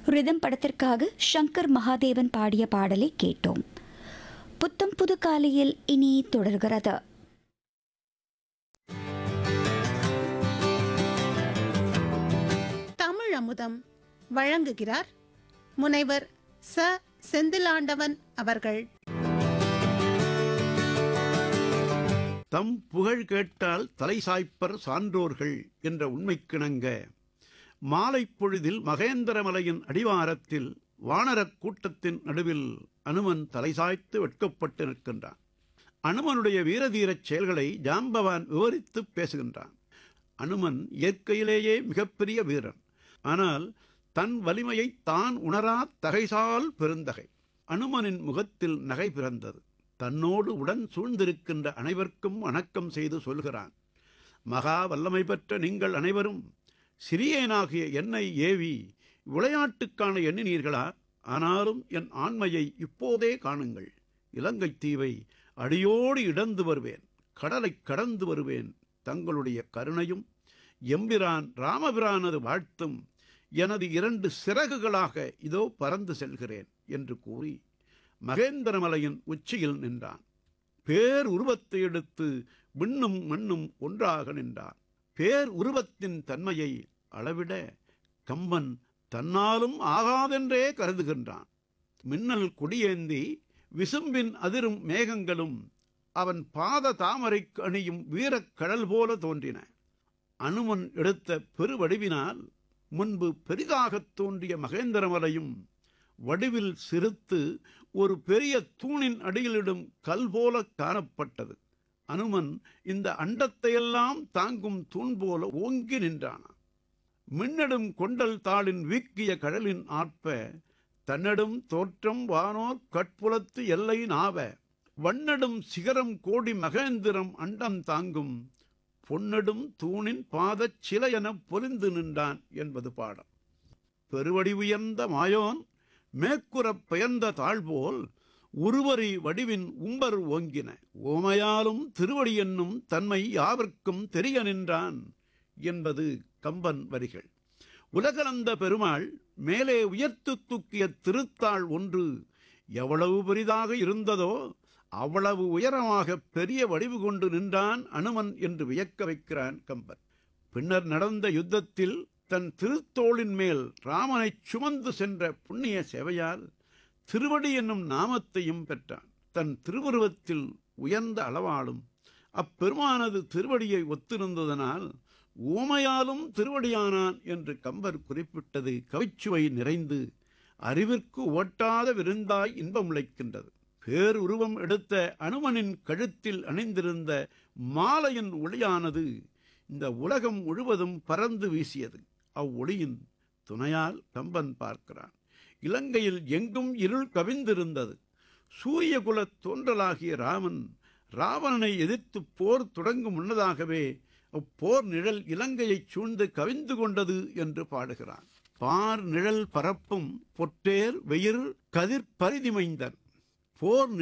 rhythm படத்திற்காக சங்கர் மகாதேவன் பாடிய பாடலை கேட்டோம் புத்தம் புது காலையில் இனி தொடர்கிறது தமிழ் அமுதம் வழங்குகிறார் முனைவர் ச செந்திலாண்டவன் அவர்கள் தம் புகழ் கேட்டால் தலை சாய்ப்பர் சான்றோர்கள் என்ற உண்மைக்கிணங்க மாலைப் பொழுதில் மகேந்திரமலையின் அடிவாரத்தில் வானரக் கூட்டத்தின் நடுவில் அனுமன் தலை சாய்த்து வெட்கப்பட்டு நிற்கின்றான் அனுமனுடைய வீரதீரச் செயல்களை ஜாம்பவான் விவரித்துப் பேசுகின்றான் அனுமன் இயற்கையிலேயே மிகப்பெரிய வீரன் ஆனால் தன் வலிமையை தான் உணரா தகைசால் பெருந்தகை அனுமனின் முகத்தில் நகை பிறந்தது தன்னோடு உடன் சூழ்ந்திருக்கின்ற அனைவருக்கும் வணக்கம் செய்து சொல்கிறான் மகா வல்லமை பெற்ற நீங்கள் அனைவரும் சிறியேனாகிய என்னை ஏவி விளையாட்டுக்கான எண்ணினீர்களா ஆனாலும் என் ஆண்மையை இப்போதே காணுங்கள் இலங்கைத் தீவை அடியோடு இடந்து வருவேன் கடலைக் கடந்து வருவேன் தங்களுடைய கருணையும் எம்பிரான் ராமபிரானது வாழ்த்தும் எனது இரண்டு சிறகுகளாக இதோ பறந்து செல்கிறேன் என்று கூறி மகேந்திரமலையின் உச்சியில் நின்றான் பேர் உருவத்தை எடுத்து விண்ணும் மண்ணும் ஒன்றாக நின்றான் பேர் உருவத்தின் தன்மையை அளவிட கம்பன் தன்னாலும் ஆகாதென்றே கருதுகின்றான் மின்னல் கொடியேந்தி விசும்பின் அதிரும் மேகங்களும் அவன் பாத தாமரைக்கு அணியும் வீரக் கடல் போல தோன்றின அனுமன் எடுத்த பெருவடிவினால் முன்பு பெரிதாகத் தோன்றிய மகேந்திரமலையும் வடிவில் சிறுத்து ஒரு பெரிய தூணின் அடியிலிடும் கல் போல காணப்பட்டது அனுமன் இந்த அண்டத்தையெல்லாம் தாங்கும் தூண் போல ஓங்கி நின்றான் மின்னடும் கொண்டல் தாளின் வீக்கிய கடலின் ஆர்ப்ப தன்னடும் தோற்றம் வானோர் கட்புலத்து எல்லை நாவ வண்ணடும் சிகரம் கோடி மகேந்திரம் அண்டம் தாங்கும் பொன்னடும் தூணின் பாதச் சிலை எனப் பொலிந்து நின்றான் என்பது பாடம் பெருவடி உயர்ந்த மாயோன் மேற்குறப் பெயர்ந்த தாழ்போல் உருவரி வடிவின் உம்பர் ஓங்கின ஓமையாலும் திருவடி என்னும் தன்மை யாவர்க்கும் தெரிய நின்றான் என்பது கம்பன் வரிகள் உலகளந்த பெருமாள் மேலே உயர்த்து தூக்கிய திருத்தாள் ஒன்று எவ்வளவு பெரிதாக இருந்ததோ அவ்வளவு உயரமாக பெரிய வடிவு கொண்டு நின்றான் அனுமன் என்று வியக்க வைக்கிறான் கம்பன் பின்னர் நடந்த யுத்தத்தில் தன் திருத்தோளின் மேல் ராமனைச் சுமந்து சென்ற புண்ணிய சேவையால் திருவடி என்னும் நாமத்தையும் பெற்றான் தன் திருவுருவத்தில் உயர்ந்த அளவாலும் அப்பெருமானது திருவடியை ஒத்திருந்ததனால் ஊமையாலும் திருவடியானான் என்று கம்பர் குறிப்பிட்டது கவிச்சுவை நிறைந்து அறிவிற்கு ஓட்டாத விருந்தாய் இன்பம் உழைக்கின்றது பேருருவம் எடுத்த அனுமனின் கழுத்தில் அணிந்திருந்த மாலையின் ஒளியானது இந்த உலகம் முழுவதும் பறந்து வீசியது அவ்வொளியின் துணையால் கம்பன் பார்க்கிறான் இலங்கையில் எங்கும் இருள் கவிந்திருந்தது சூரியகுலத் தோன்றலாகிய ராமன் ராவணனை எதிர்த்து போர் தொடங்கும் முன்னதாகவே அப்போர் நிழல் இலங்கையைச் சூழ்ந்து கவிந்து கொண்டது என்று பாடுகிறான் பார் நிழல் பரப்பும் பொற்றேர் வெயிர் கதிர் பரிதிமைந்தன் போர்